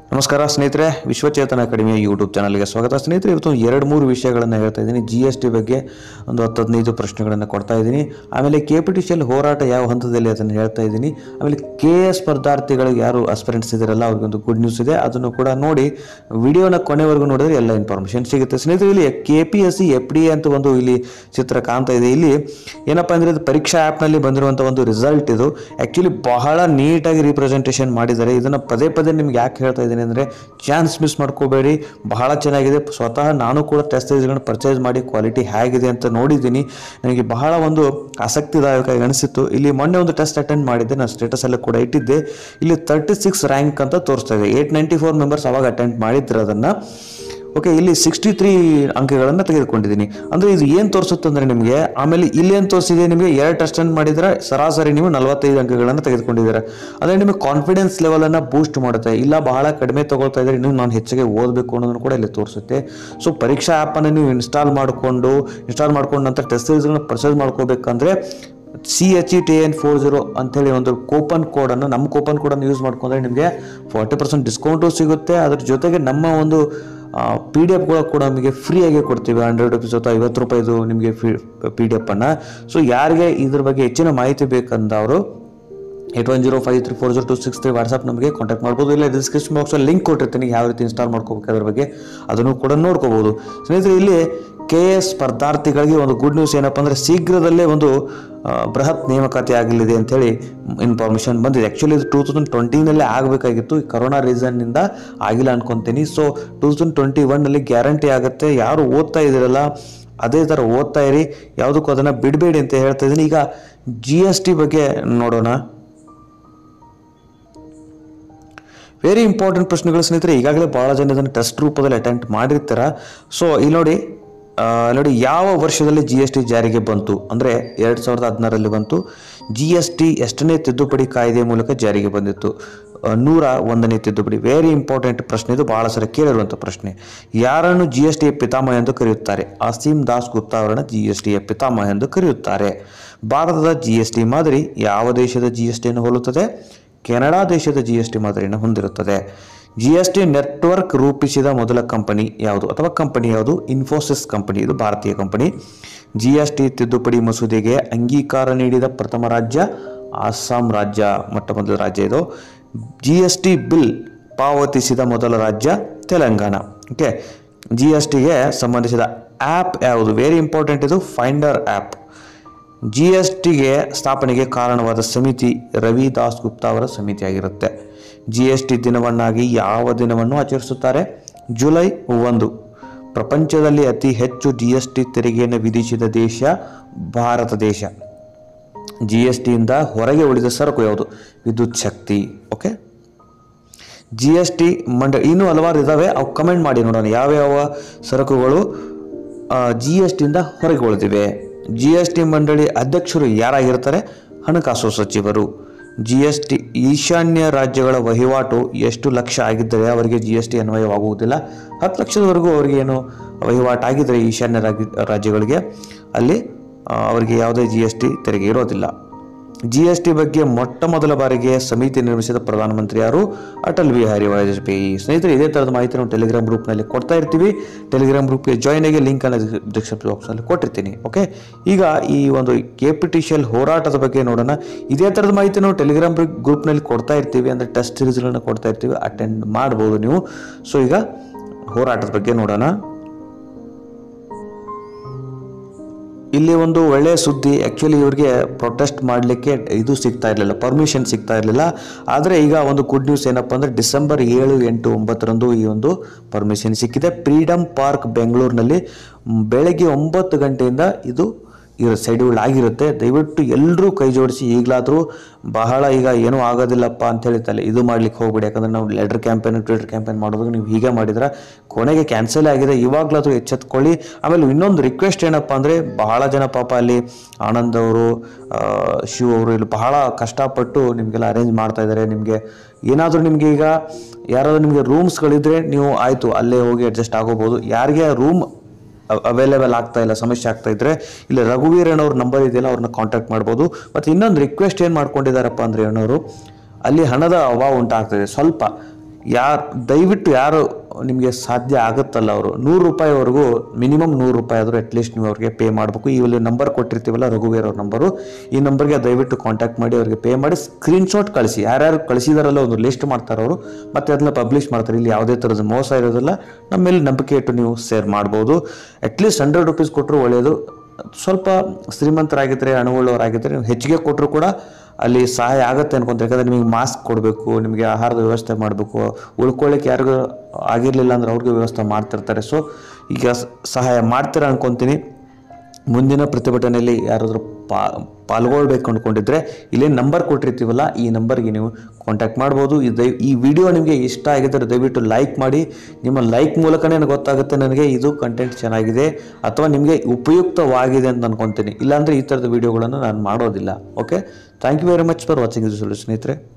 ನಮಸ್ಕಾರ ಸ್ನೇಹಿತರೆ ವಿಶ್ವಚೇತನ ಅಕಾಡೆಮಿಯ ಯೂಟ್ಯೂಬ್ ಚಾನಲ್ಗೆ ಸ್ವಾಗತ ಸ್ನೇಹಿತರೆ ಇವತ್ತು ಎರಡು ಮೂರು ವಿಷಯಗಳನ್ನು ಹೇಳ್ತಾ ಇದ್ದೀನಿ ಜಿ ಎಸ್ ಟಿ ಬಗ್ಗೆ ಒಂದು ಹತ್ತು ಹದಿನೈದು ಪ್ರಶ್ನೆಗಳನ್ನು ಕೊಡ್ತಾ ಇದ್ದೀನಿ ಆಮೇಲೆ ಕೆ ಪಿ ಟಿ ಸಿ ಹೋರಾಟ ಯಾವ ಹಂತದಲ್ಲಿ ಅದನ್ನು ಹೇಳ್ತಾ ಇದ್ದೀನಿ ಆಮೇಲೆ ಕೆ ಎಸ್ ಸ್ಪರ್ಧಾರ್ಥಿಗಳಿಗೆ ಯಾರು ಅಸ್ಪಿರೆಂಟ್ಸ್ ಇದ್ದಾರಲ್ಲ ಅವ್ರಿಗೊಂದು ಗುಡ್ ನ್ಯೂಸ್ ಇದೆ ಅದನ್ನು ಕೂಡ ನೋಡಿ ವಿಡಿಯೋನ ಕೊನೆವರೆಗೂ ನೋಡಿದ್ರೆ ಎಲ್ಲ ಇನ್ಫಾರ್ಮೇಷನ್ ಸಿಗುತ್ತೆ ಸ್ನೇಹಿತರೆ ಇಲ್ಲಿ K P S C F D A ಅಂತ ಒಂದು ಇಲ್ಲಿ ಚಿತ್ರ ಕಾಣ್ತಾ ಇದೆ ಇಲ್ಲಿ ಏನಪ್ಪ ಅಂದರೆ ಇದು ಪರೀಕ್ಷಾ ಆ್ಯಪ್ನಲ್ಲಿ ಬಂದಿರುವಂಥ ಒಂದು ರಿಸಲ್ಟ್ ಇದು ಆ್ಯಕ್ಚುಲಿ ಬಹಳ ನೀಟಾಗಿ ರೀಪ್ರೆಸೆಂಟೇಷನ್ ಮಾಡಿದ್ದಾರೆ ಇದನ್ನು ಪದೇ ಪದೇ ನಿಮ್ಗೆ ಯಾಕೆ ಹೇಳ್ತಾ ಇದ್ದೀನಿ ಅಂದರೆ ಚಾನ್ಸ್ ಮಿಸ್ ಮಾಡ್ಕೋಬೇಡಿ ಬಹಳ ಚೆನ್ನಾಗಿದೆ ಸ್ವತಃ ನಾನು ಕೂಡ ಟೆಸ್ಟ್ ಸೀರೀಸ್ಗಳನ್ನ ಪರ್ಚೇಸ್ ಮಾಡಿ ಕ್ವಾಲಿಟಿ ಹೇಗಿದೆ ಅಂತ ನೋಡಿದ್ದೀನಿ ನನಗೆ ಬಹಳ ಒಂದು ಆಸಕ್ತಿದಾಯಕ ಅನಿಸಿತ್ತು ಇಲ್ಲಿ ಮೊನ್ನೆ ಒಂದು ಟೆಸ್ಟ್ ಅಟೆಂಡ್ ಮಾಡಿದ್ದೆ ನಾನು ಸ್ಟೇಟಸ್ ಎಲ್ಲ ಕೂಡ ಇಟ್ಟಿದ್ದೆ ಇಲ್ಲಿ ತರ್ಟಿ ಸಿಕ್ಸ್ ರ್ಯಾಂಕ್ ಅಂತ ತೋರಿಸ್ತಾ ಇದೆ ಏಯ್ಟ್ ನೈಂಟಿ ಫೋರ್ ಮೆಂಬರ್ಸ್ ಅವಾಗ ಅಟೆಂಡ್ ಮಾಡಿದ್ರು ಅದನ್ನು ಓಕೆ ಇಲ್ಲಿ ಸಿಕ್ಸ್ಟಿ ತ್ರೀ ಅಂಕಗಳನ್ನು ತೆಗೆದುಕೊಂಡಿದ್ದೀನಿ ಅಂದರೆ ಇದು ಏನು ತೋರಿಸುತ್ತೆ ಅಂದರೆ ನಿಮಗೆ ಆಮೇಲೆ ಇಲ್ಲೇನು ತೋರಿಸಿದೆ ನಿಮಗೆ ಎರಡು ಅಟೆಂಡ್ ಮಾಡಿದ್ರೆ ಸರಾಸರಿ ನೀವು ನಲವತ್ತೈದು ಅಂಕಗಳನ್ನು ತೆಗೆದುಕೊಂಡಿದ್ದೀರಾ ಅಂದರೆ ನಿಮಗೆ ಕಾನ್ಫಿಡೆನ್ಸ್ ಲೆವೆಲನ್ನು ಬೂಸ್ಟ್ ಮಾಡುತ್ತೆ ಇಲ್ಲ ಬಹಳ ಕಡಿಮೆ ತಗೊಳ್ತಾ ಇದ್ರೆ ಇನ್ನೂ ನಾನು ಹೆಚ್ಚಿಗೆ ಓದಬೇಕು ಅನ್ನೋದನ್ನು ಕೂಡ ಇಲ್ಲಿ ತೋರಿಸುತ್ತೆ ಸೊ ಪರೀಕ್ಷಾ ಆ್ಯಪನ್ನು ನೀವು ಇನ್ಸ್ಟಾಲ್ ಮಾಡಿಕೊಂಡು ಇನ್ಸ್ಟಾಲ್ ಮಾಡ್ಕೊಂಡು ನಂತರ ಟೆಸ್ಟ್ ಸೀರೀಸ್ಗಳನ್ನ ಪರ್ಚೇಸ್ ಮಾಡ್ಕೋಬೇಕಂದ್ರೆ C H E T N four zero ಅಂತೇಳಿ ಒಂದು ಕೂಪನ್ ಕೋಡನ್ನು ನಮ್ಮ ಕೂಪನ್ ಕೋಡನ್ನು ಯೂಸ್ ಮಾಡ್ಕೊಂಡ್ರೆ ನಿಮಗೆ ಫಾರ್ಟಿ ಪರ್ಸೆಂಟ್ ಡಿಸ್ಕೌಂಟು ಸಿಗುತ್ತೆ ಅದ್ರ ಜೊತೆಗೆ ನಮ್ಮ ಒಂದು ಪಿ ಡಿ ಎಫ್ಗಳು ಕೂಡ ನಮಗೆ ಫ್ರೀಯಾಗಿ ಕೊಡ್ತೀವಿ ಹಂಡ್ರೆಡ್ ರುಪೀಸ್ ಅಥವಾ ಐವತ್ತು ರೂಪಾಯಿದು ನಿಮಗೆ ಪಿ ಡಿ ಎಫನ್ನು ಸೊ ಯಾರಿಗೆ ಇದ್ರ ಬಗ್ಗೆ ಹೆಚ್ಚಿನ ಮಾಹಿತಿ ಬೇಕಂದವರು eight one zero five three four zero two six three WhatsApp ನಮಗೆ ಕಾಂಟ್ಯಾಕ್ಟ್ ಮಾಡ್ಬೋದು ಇಲ್ಲ ಡಿಸ್ಕ್ರಿಪ್ಷನ್ ಬಾಕ್ಸಲ್ಲಿ ಲಿಂಕ್ ಕೊಟ್ಟಿರ್ತೀನಿ ಯಾವ ರೀತಿ ಇನ್ಸ್ಟಾಲ್ ಮಾಡ್ಕೋಬೇಕು ಅದ್ರ ಬಗ್ಗೆ ಅದನ್ನು ಕೂಡ ನೋಡ್ಕೋಬೋದು ಸ್ನೇಹಿತರೆ ಇಲ್ಲಿ ಕೆ ಎಸ್ ಸ್ಪರ್ಧಾರ್ಥಿಗಳಿಗೆ ಒಂದು ಗುಡ್ ನ್ಯೂಸ್ ಏನಪ್ಪ ಅಂದರೆ ಶೀಘ್ರದಲ್ಲೇ ಒಂದು ಆ, ಬೃಹತ್ ನೇಮಕಾತಿ ಆಗಲಿದೆ ಅಂತೇಳಿ ಇನ್ಫಾರ್ಮೇಷನ್ ಬಂದಿದೆ ಆ್ಯಕ್ಚುಲಿ ಇದು ಟೂ ತೌಸಂಡ್ ಟ್ವೆಂಟಿನಲ್ಲೇ ಆಗಬೇಕಾಗಿತ್ತು ಈ ಕರೋನಾ ರೀಸನ್ನಿಂದ ಆಗಿಲ್ಲ ಅನ್ಕೊತೀನಿ ಸೊ ಟೂ ತೌಸಂಡ್ ಟ್ವೆಂಟಿ ಒನ್ನಲ್ಲಿ ಗ್ಯಾರಂಟಿ ಆಗುತ್ತೆ ಯಾರು ಓದ್ತಾ ಇದ್ದೀರಲ್ಲ ಅದೇ ಥರ ಓದ್ತಾ ಇರಿ ಯಾವುದಕ್ಕೂ ಅದನ್ನು ಬಿಡಬೇಡಿ ಅಂತ ಹೇಳ್ತಾ ಇದ್ದೀನಿ ಈಗ ಜಿ ಎಸ್ ಟಿ ಬಗ್ಗೆ ನೋಡೋಣ ವೆರಿ ಇಂಪಾರ್ಟೆಂಟ್ ಪ್ರಶ್ನೆಗಳು ಸ್ನೇಹಿತರೆ ಈಗಾಗಲೇ ಭಾಳ ಜನ ಇದನ್ನು ಟೆಸ್ಟ್ ರೂಪದಲ್ಲಿ ಅಟೆಂಪ್ಟ್ ಮಾಡಿರ್ತಾರ ಸೊ ಇಲ್ಲಿ ನೋಡಿ ಆ, ನೋಡಿ ಯಾವ ವರ್ಷದಲ್ಲಿ ಜಿ ಎಸ್ ಟಿ ಜಾರಿಗೆ ಬಂತು ಅಂದರೆ ಎರಡು ಸಾವಿರದ ಹದಿನಾರರಲ್ಲಿ ಬಂತು ಜಿ ಎಸ್ ಟಿ ಎಷ್ಟನೇ ತಿದ್ದುಪಡಿ ಕಾಯ್ದೆ ಮೂಲಕ ಜಾರಿಗೆ ಬಂದಿತ್ತು ಆ, ನೂರ ಒಂದನೇ ತಿದ್ದುಪಡಿ ವೆರಿ ಇಂಪಾರ್ಟೆಂಟ್ ಪ್ರಶ್ನೆ ಇದು ಬಹಳ ಸಲ ಕೇಳಿರುವಂಥ ಪ್ರಶ್ನೆ ಯಾರನ್ನು ಜಿ ಎಸ್ ಟಿಯ ಪಿತಾಮಹ ಎಂದು ಕರೆಯುತ್ತಾರೆ ಅಸೀಂ ದಾಸ್ ಗುಪ್ತಾ ಅವರನ್ನು ಜಿ ಎಸ್ ಟಿಯ ಪಿತಾಮಹ ಎಂದು ಕರೆಯುತ್ತಾರೆ ಭಾರತದ ಜಿ ಎಸ್ ಟಿ ಮಾದರಿ ಯಾವ ದೇಶದ ಜಿ ಎಸ್ ಟಿಯನ್ನು ಹೋಲುತ್ತದೆ ಕೆನಡಾ ದೇಶದ ಜಿ ಎಸ್ ಟಿ ಮಾದರಿಯನ್ನು ಹೊಂದಿರುತ್ತದೆ ಜಿ ಎಸ್ ಟಿ ನೆಟ್ವರ್ಕ್ ರೂಪಿಸಿದ ಮೊದಲ ಕಂಪನಿ ಯಾವುದು ಅಥವಾ ಕಂಪನಿ ಯಾವುದು ಇನ್ಫೋಸಿಸ್ ಕಂಪನಿ ಇದು ಭಾರತೀಯ ಕಂಪನಿ ಜಿ ಎಸ್ ಟಿ ತಿದ್ದುಪಡಿ ಮಸೂದೆಗೆ ಅಂಗೀಕಾರ ನೀಡಿದ ಪ್ರಥಮ ರಾಜ್ಯ ಅಸ್ಸಾಂ ರಾಜ್ಯ ಮೊಟ್ಟ ಮೊದಲ ರಾಜ್ಯ ಇದು ಜಿ ಎಸ್ ಟಿ ಬಿಲ್ ಪಾವತಿಸಿದ ಮೊದಲ ರಾಜ್ಯ ತೆಲಂಗಾಣ ಓಕೆ ಜಿ ಎಸ್ ಟಿಗೆ ಸಂಬಂಧಿಸಿದ ಆ್ಯಪ್ ಯಾವುದು ವೆರಿ ಇಂಪಾರ್ಟೆಂಟ್ ಇದು ಫೈಂಡರ್ ಆ್ಯಪ್ ಜಿ ಎಸ್ ಟಿಗೆ ಸ್ಥಾಪನೆಗೆ ಕಾರಣವಾದ ಸಮಿತಿ ರವಿ ದಾಸ್ ಗುಪ್ತಾ ಅವರ ಸಮಿತಿಯಾಗಿರುತ್ತೆ ಜಿ ಎಸ್ ಟಿ ದಿನವನ್ನಾಗಿ ಯಾವ ದಿನವನ್ನು ಆಚರಿಸುತ್ತಾರೆ ಜುಲೈ ಒಂದು ಪ್ರಪಂಚದಲ್ಲಿ ಅತಿ ಹೆಚ್ಚು ಜಿ ಎಸ್ ಟಿ ತೆರಿಗೆಯನ್ನು ವಿಧಿಸಿದ ದೇಶ ಭಾರತ ದೇಶ ಜಿ ಎಸ್ ಟಿಯಿಂದ ಹೊರಗೆ ಉಳಿದ ಸರಕು ಯಾವುದು ವಿದ್ಯುತ್ ಶಕ್ತಿ ಓಕೆ ಜಿ ಎಸ್ ಟಿ ಮಂಡಳಿ ಇನ್ನೂ ಹಲವಾರು ಇದ್ದಾವೆ ಅವು ಕಮೆಂಟ್ ಮಾಡಿ ನೋಡೋಣ ಯಾವ್ಯಾವ ಸರಕುಗಳು ಜಿ ಎಸ್ ಟಿಯಿಂದ ಹೊರಗೆ ಉಳಿದಿವೆ ಜಿ ಎಸ್ ಟಿ ಮಂಡಳಿ ಅಧ್ಯಕ್ಷರು ಯಾರಾಗಿರ್ತಾರೆ ಹಣಕಾಸು ಸಚಿವರು ಜಿ ಎಸ್ ಟಿ ಈಶಾನ್ಯ ರಾಜ್ಯಗಳ ವಹಿವಾಟು ಎಷ್ಟು ಲಕ್ಷ ಆಗಿದ್ದರೆ ಅವರಿಗೆ ಜಿ ಎಸ್ ಟಿ ಅನ್ವಯವಾಗುವುದಿಲ್ಲ ಹತ್ತು ಲಕ್ಷದವರೆಗೂ ಅವರಿಗೆ ಏನು ವಹಿವಾಟು ಆಗಿದ್ದರೆ ಈಶಾನ್ಯ ರಾಜ್ಯ ರಾಜ್ಯಗಳಿಗೆ ಅಲ್ಲಿ ಆ, ಅವರಿಗೆ ಯಾವುದೇ ಜಿ ಎಸ್ ಟಿ ತೆರಿಗೆ ಇರೋದಿಲ್ಲ ಜಿ ಎಸ್ ಟಿ ಬಗ್ಗೆ ಮೊಟ್ಟ ಮೊದಲ ಬಾರಿಗೆ ಸಮಿತಿ ನಿರ್ಮಿಸಿದ ಪ್ರಧಾನಮಂತ್ರಿ ಯಾರು ಅಟಲ್ ಬಿಹಾರಿ ವಾಜಪೇಯಿ ಸ್ನೇಹಿತರೆ ಇದೇ ಥರದ ಮಾಹಿತಿ ನಾವು ಟೆಲಿಗ್ರಾಮ್ ಗ್ರೂಪ್ನಲ್ಲಿ ಕೊಡ್ತಾ ಇರ್ತೀವಿ ಟೆಲಿಗ್ರಾಮ್ ಗ್ರೂಪ್ಗೆ ಜಾಯ್ನ್ ಆಗಿ ಲಿಂಕ್ ಅನ್ನು ಡಿಸ್ಕ್ರಿಪ್ಷನ್ ಬಾಕ್ಸಲ್ಲಿ ಕೊಟ್ಟಿರ್ತೀನಿ ಓಕೆ ಈಗ ಈ ಒಂದು ಕೆಪಿಟಿಷಿಯಲ್ ಹೋರಾಟದ ಬಗ್ಗೆ ನೋಡೋಣ ಇದೇ ಥರದ ಮಾಹಿತಿ ನಾವು ಟೆಲಿಗ್ರಾಮ್ ಗ್ರೂಪ್ನಲ್ಲಿ ಕೊಡ್ತಾ ಇರ್ತೀವಿ ಅಂದರೆ ಟೆಸ್ಟ್ ಸೀರೀಸ್ಗಳನ್ನ ಕೊಡ್ತಾ ಇರ್ತೀವಿ ಅಟೆಂಡ್ ಮಾಡ್ಬೋದು ನೀವು ಸೊ ಈಗ ಹೋರಾಟದ ಬಗ್ಗೆ ನೋಡೋಣ ಇಲ್ಲಿ ಒಂದು ಒಳ್ಳೆಯ ಸುದ್ದಿ ಆ್ಯಕ್ಚುಲಿ ಇವ್ರಿಗೆ ಪ್ರೊಟೆಸ್ಟ್ ಮಾಡಲಿಕ್ಕೆ ಇದು ಸಿಗ್ತಾ ಇರಲಿಲ್ಲ ಪರ್ಮಿಷನ್ ಸಿಗ್ತಾ ಇರಲಿಲ್ಲ ಆದರೆ ಈಗ ಒಂದು ಗುಡ್ ನ್ಯೂಸ್ ಏನಪ್ಪ ಅಂದರೆ ಡಿಸೆಂಬರ್ ಏಳು ಎಂಟು ಒಂಬತ್ತರಂದು ಈ ಒಂದು ಪರ್ಮಿಷನ್ ಸಿಕ್ಕಿದೆ ಫ್ರೀಡಮ್ ಪಾರ್ಕ್ ಬೆಂಗಳೂರಿನಲ್ಲಿ ಮ್, ಬೆಳಗ್ಗೆ ಒಂಬತ್ತು ಗಂಟೆಯಿಂದ ಇದು ಇರೋ ಶೆಡ್ಯೂಲ್ ಆಗಿರುತ್ತೆ ದಯವಿಟ್ಟು ಎಲ್ಲರೂ ಕೈ ಜೋಡಿಸಿ ಈಗಲಾದರೂ ಬಹಳ ಈಗ ಏನೂ ಆಗೋದಿಲ್ಲಪ್ಪ ಅಂತ ಹೇಳಿ ತಲೆ ಇದು ಮಾಡ್ಲಿಕ್ಕೆ ಹೋಗ್ಬೇಡಿ ಯಾಕಂದ್ರೆ ನಾವು ಲೆಟರ್ ಕ್ಯಾಂಪೇನ್ ಟ್ವಿಟರ್ ಕ್ಯಾಂಪೇನ್ ಮಾಡೋದು ನೀವು ಹೀಗೆ ಮಾಡಿದ್ರೆ ಕೊನೆಗೆ ಕ್ಯಾನ್ಸಲ್ ಆಗಿದೆ ಇವಾಗಲಾದರೂ ಎಚ್ಚೆತ್ಕೊಳ್ಳಿ ಆಮೇಲೆ ಇನ್ನೊಂದು ರಿಕ್ವೆಸ್ಟ್ ಏನಪ್ಪ ಅಂದರೆ ಬಹಳ ಜನ ಪಾಪ ಅಲ್ಲಿ ಆನಂದ್ ಅವರು ಆ, ಶಿವ್ ಅವರು ಇಲ್ಲಿ ಬಹಳ ಕಷ್ಟಪಟ್ಟು ನಿಮಗೆಲ್ಲ ಅರೇಂಜ್ ಮಾಡ್ತಾ ಇದ್ದಾರೆ ನಿಮಗೆ ಏನಾದರೂ ನಿಮಗೆ ಈಗ ಯಾರಾದರೂ ನಿಮಗೆ ರೂಮ್ಸ್ಗಳಿದ್ರೆ ನೀವು ಆಯಿತು ಅಲ್ಲೇ ಹೋಗಿ ಅಡ್ಜಸ್ಟ್ ಆಗೋಬೋದು ಯಾರಿಗೆ ರೂಮ್ ಅವೈಲೇಬಲ್ ಆಗ್ತಾ ಇಲ್ಲ ಸಮಸ್ಯೆ ಆಗ್ತಾ ಇದ್ರೆ ಇಲ್ಲಿ ರಘುವೀರನ್ ಅವ್ರ ನಂಬರ್ ಇದೆಯಲ್ಲ ಅವ್ರನ್ನ ಕಾಂಟ್ಯಾಕ್ಟ್ ಮಾಡ್ಬೋದು ಮತ್ತು ಇನ್ನೊಂದು ರಿಕ್ವೆಸ್ಟ್ ಏನು ಮಾಡ್ಕೊಂಡಿದ್ದಾರಪ್ಪ ಅಂದ್ರೆ ಏನವರು ಅಲ್ಲಿ ಹಣದ ಅಭಾವ ಉಂಟಾಗ್ತದೆ ಸ್ವಲ್ಪ ಯಾರು ದಯವಿಟ್ಟು ಯಾರು ನಿಮಗೆ ಸಾಧ್ಯ ಆಗುತ್ತಲ್ಲ ಅವರು ನೂರು ರೂಪಾಯಿವರೆಗೂ ಮಿನಿಮಮ್ ನೂರು ರೂಪಾಯಿ ಆದರೂ ಅಟ್ಲೀಸ್ಟ್ ನೀವು ಅವ್ರಿಗೆ ಪೇ ಮಾಡಬೇಕು ಈ ಒಂದು ನಂಬರ್ ಕೊಟ್ಟಿರ್ತೀವಲ್ಲ ರಘುವೀರ್ ಅವ್ರ ನಂಬರು ಈ ನಂಬರ್ಗೆ ದಯವಿಟ್ಟು ಕಾಂಟ್ಯಾಕ್ಟ್ ಮಾಡಿ ಅವ್ರಿಗೆ ಪೇ ಮಾಡಿ ಸ್ಕ್ರೀನ್ಶಾಟ್ ಕಳಿಸಿ ಯಾರ್ಯಾರು ಕಳಿಸಿದಾರಲ್ಲ ಒಂದು ಲಿಸ್ಟ್ ಮಾಡ್ತಾರೆ ಅವರು ಮತ್ತೆ ಅದನ್ನ ಪಬ್ಲಿಷ್ ಮಾಡ್ತಾರೆ ಇಲ್ಲಿ ಯಾವುದೇ ಥರದ ಮೋಸ ಇರೋದಿಲ್ಲ ನಮ್ಮ ಮೇಲೆ ನಂಬಿಕೆ ಇಟ್ಟು ನೀವು ಶೇರ್ ಮಾಡ್ಬೋದು ಅಟ್ಲೀಸ್ಟ್ ಹಂಡ್ರೆಡ್ ರುಪೀಸ್ ಕೊಟ್ಟರು ಒಳ್ಳೆಯದು ಸ್ವಲ್ಪ ಶ್ರೀಮಂತರಾಗಿದ್ದರೆ ಹಣವುಳ್ಳವರಾಗಿದ್ದರೆ ನೀವು ಹೆಚ್ಚಿಗೆ ಕೊಟ್ಟರು ಕೂಡ ಅಲ್ಲಿ ಸಹಾಯ ಆಗುತ್ತೆ ಅನ್ಕೊಂತ ಯಾಕಂದ್ರೆ ನಿಮಗೆ ಮಾಸ್ಕ್ ಕೊಡಬೇಕು ನಿಮಗೆ ಆಹಾರದ ವ್ಯವಸ್ಥೆ ಮಾಡಬೇಕು ಉಳ್ಕೊಳ್ಳಿಕ್ಕೆ ಯಾರಿಗೂ ಆಗಿರಲಿಲ್ಲ ಅಂದ್ರೆ ಅವ್ರಿಗೆ ವ್ಯವಸ್ಥೆ ಮಾಡ್ತಿರ್ತಾರೆ ಸೊ ಈಗ ಸ- ಸಹಾಯ ಮಾಡ್ತೀರಾ ಅನ್ಕೊಂತೀನಿ ಮುಂದಿನ ಪ್ರತಿಭಟನೆಯಲ್ಲಿ ಯಾರಾದರೂ ಪಾ ಪಾಲ್ಗೊಳ್ಬೇಕು ಅಂದ್ಕೊಂಡಿದ್ರೆ ಇಲ್ಲೇ ನಂಬರ್ ಕೊಟ್ಟಿರ್ತೀವಲ್ಲ ಈ ನಂಬರ್ಗೆ ನೀವು ಕಾಂಟ್ಯಾಕ್ಟ್ ಮಾಡ್ಬೋದು ಈ ದಯ ಈ ವಿಡಿಯೋ ನಿಮಗೆ ಇಷ್ಟ ಆಗಿದ್ದರೆ ದಯವಿಟ್ಟು ಲೈಕ್ ಮಾಡಿ ನಿಮ್ಮ ಲೈಕ್ ಮೂಲಕನೇ ನನಗೆ ಗೊತ್ತಾಗುತ್ತೆ ನನಗೆ ಇದು ಕಂಟೆಂಟ್ ಚೆನ್ನಾಗಿದೆ ಅಥವಾ ನಿಮಗೆ ಉಪಯುಕ್ತವಾಗಿದೆ ಅಂತ ಅನ್ಕೊತೀನಿ ಇಲ್ಲಾಂದರೆ ಈ ಥರದ ವಿಡಿಯೋಗಳನ್ನು ನಾನು ಮಾಡೋದಿಲ್ಲ okay thank you very much for watching ಇದು ಸ್ನೇಹಿತರೆ